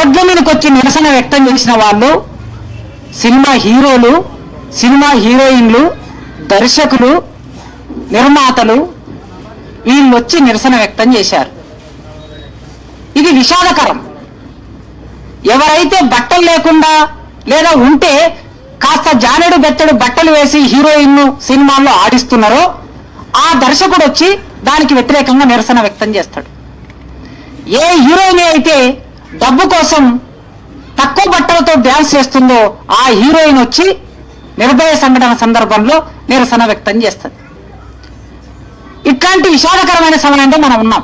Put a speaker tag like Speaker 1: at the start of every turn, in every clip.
Speaker 1: రోడ్ల మీదకి వచ్చి నిరసన వ్యక్తం చేసిన వాళ్ళు సినిమా హీరోలు సినిమా హీరోయిన్లు దర్శకులు నిర్మాతలు వీళ్ళు వచ్చి నిరసన వ్యక్తం చేశారు ఇది విషాదకరం ఎవరైతే బట్టలు లేకుండా లేదా ఉంటే కాస్త జానెడు బెత్తడు బట్టలు వేసి హీరోయిన్ సినిమాల్లో ఆడిస్తున్నారో ఆ దర్శకుడు వచ్చి దానికి వ్యతిరేకంగా నిరసన వ్యక్తం చేస్తాడు ఏ హీరోయిన్ అయితే డబ్బు కోసం తక్కువ బట్టలతో డ్యాన్స్ చేస్తుందో ఆ హీరోయిన్ వచ్చి నిర్భయ సంఘటన సందర్భంలో నిరసన వ్యక్తం చేస్తుంది ఇట్లాంటి విషాదకరమైన సమయంలో మనం ఉన్నాం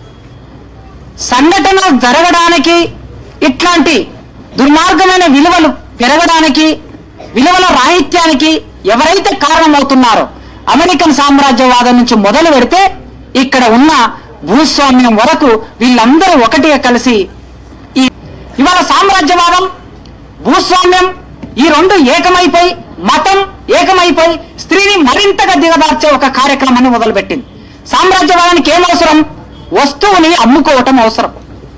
Speaker 1: సంఘటన జరగడానికి ఇట్లాంటి దుర్మార్గమైన విలువలు పెరగడానికి విలువల రాహిత్యానికి ఎవరైతే కారణమవుతున్నారో అమెరికన్ సామ్రాజ్యవాదం నుంచి మొదలు పెడితే ఇక్కడ ఉన్న భూస్వామ్యం వరకు వీళ్ళందరూ ఒకటిగా కలిసి ఈ ఇవాళ సామ్రాజ్యవాదం భూస్వామ్యం ఈ రెండు ఏకమైపోయి మతం ఏకమైపోయి స్త్రీని మరింతగా దిగదార్చే ఒక కార్యక్రమాన్ని మొదలుపెట్టింది సామ్రాజ్యవాదానికి ఏం అవసరం వస్తువుని అమ్ముకోవటం అవసరం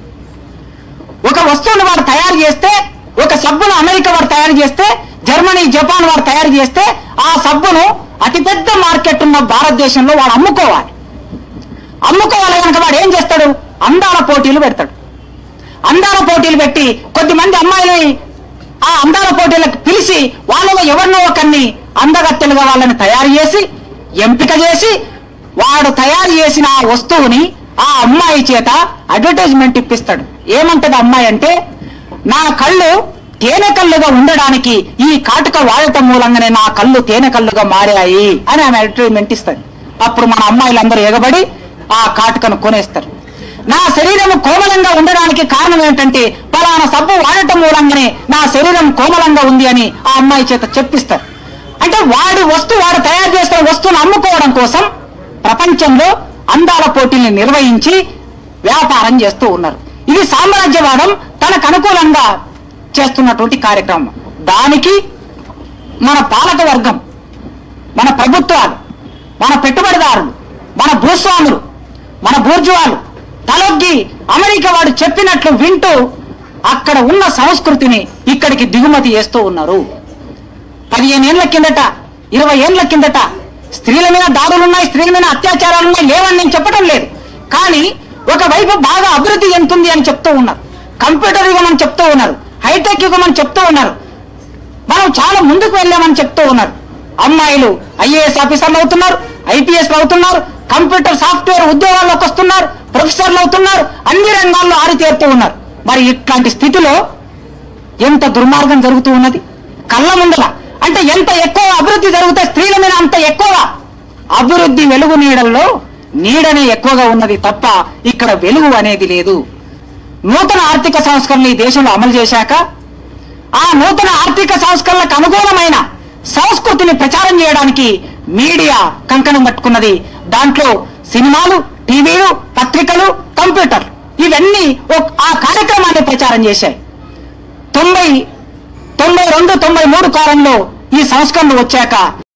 Speaker 1: ఒక వస్తువుని వాడు తయారు చేస్తే ఒక సబ్బును అమెరికా వాడు తయారు చేస్తే జర్మనీ జపాన్ వాడు తయారు చేస్తే ఆ సబ్బును అతిపెద్ద మార్కెట్ ఉన్న భారతదేశంలో వాడు అమ్ముకోవాలి అమ్ముకోవాలి కనుక వాడు ఏం చేస్తాడు అందాల పోటీలు పెడతాడు అందాల పోటీలు పెట్టి కొద్దిమంది అమ్మాయిలని ఆ అందాల పోటీలకు పిలిచి వాళ్ళలో ఎవరినో ఒకరిని అందగత్తెలుగా వాళ్ళని తయారు చేసి ఎంపిక చేసి వాడు తయారు చేసిన ఆ వస్తువుని ఆ అమ్మాయి చేత అడ్వర్టైజ్మెంట్ ఇప్పిస్తాడు ఏమంటది అమ్మాయి అంటే నా కళ్ళు తేనె కళ్ళుగా ఉండడానికి ఈ కాటుక వాడటం మూలంగానే నా కళ్ళు తేనె కళ్ళుగా మారాయి అని ఆమె అడ్వర్టైజ్మెంట్ ఇస్తుంది అప్పుడు మన అమ్మాయిలందరూ ఎగబడి ఆ కాటుకను కొనేస్తారు నా శరీరం కోమలంగా ఉండడానికి కారణం ఏంటంటే పలానా సబ్బు వాడటం మూలంగానే నా శరీరం కోమలంగా ఉంది అని ఆ అమ్మాయి చేత చెప్పిస్తారు అంటే వాడి వస్తువు వాడు తయారు చేసిన వస్తువును అమ్ముకోవడం కోసం ప్రపంచంలో అందాల పోటీల్ని నిర్వహించి వ్యాపారం చేస్తూ ఉన్నారు ఇది సామ్రాజ్యవాదం తనకు అనుకూలంగా చేస్తున్నటువంటి కార్యక్రమం దానికి మన పాలక వర్గం మన ప్రభుత్వాలు మన పెట్టుబడిదారులు మన భూస్వాములు మన బూర్జువాలు తలొగ్గి అమెరికా వాడు చెప్పినట్లు వింటూ అక్కడ ఉన్న సంస్కృతిని ఇక్కడికి దిగుమతి చేస్తూ ఉన్నారు పదిహేను ఏళ్ల కిందట ఇరవై ఏళ్ల కిందట స్త్రీల మీద దాడులున్నాయి స్త్రీల మీద అత్యాచారాలున్నాయి లేవని నేను చెప్పడం లేదు కానీ ఒకవైపు బాగా అభివృద్ధి చెందుతుంది అని చెప్తూ ఉన్నారు కంప్యూటర్ యుగం చెప్తూ ఉన్నారు హైటెక్ యుగం అని చెప్తూ ఉన్నారు మనం చాలా ముందుకు వెళ్ళామని చెప్తూ ఉన్నారు అమ్మాయిలు ఐఏఎస్ ఆఫీసర్లు అవుతున్నారు ఐపీఎస్ అవుతున్నారు కంప్యూటర్ సాఫ్ట్వేర్ ఉద్యోగాల్లోకి వస్తున్నారు ప్రొఫెసర్లు అవుతున్నారు అన్ని రంగాల్లో ఆరితేరుతూ ఉన్నారు మరి ఇట్లాంటి స్థితిలో ఎంత దుర్మార్గం జరుగుతూ ఉన్నది కళ్ళ ముందల అంటే ఎంత ఎక్కువ అభివృద్ధి జరిగితే స్త్రీల మీద అంత ఎక్కువ అభివృద్ధి వెలుగు నీడల్లో నీడనే ఎక్కువగా ఉన్నది తప్ప ఇక్కడ వెలుగు అనేది లేదు నూతన ఆర్థిక సంస్కరణలు ఈ దేశంలో అమలు చేశాక ఆ నూతన ఆర్థిక సంస్కరణలకు అనుగుణమైన సంస్కృతిని ప్రచారం చేయడానికి మీడియా కంకణం కట్టుకున్నది దాంట్లో సినిమాలు టీవీలు పత్రికలు కంప్యూటర్ ఇవన్నీ ఒక- ఆ కార్యక్రమాన్ని ప్రచారం చేశాయి తొంభై తొంభై రెండు తొంభై మూడు కాలంలో ఈ సంస్కరణలు వచ్చాక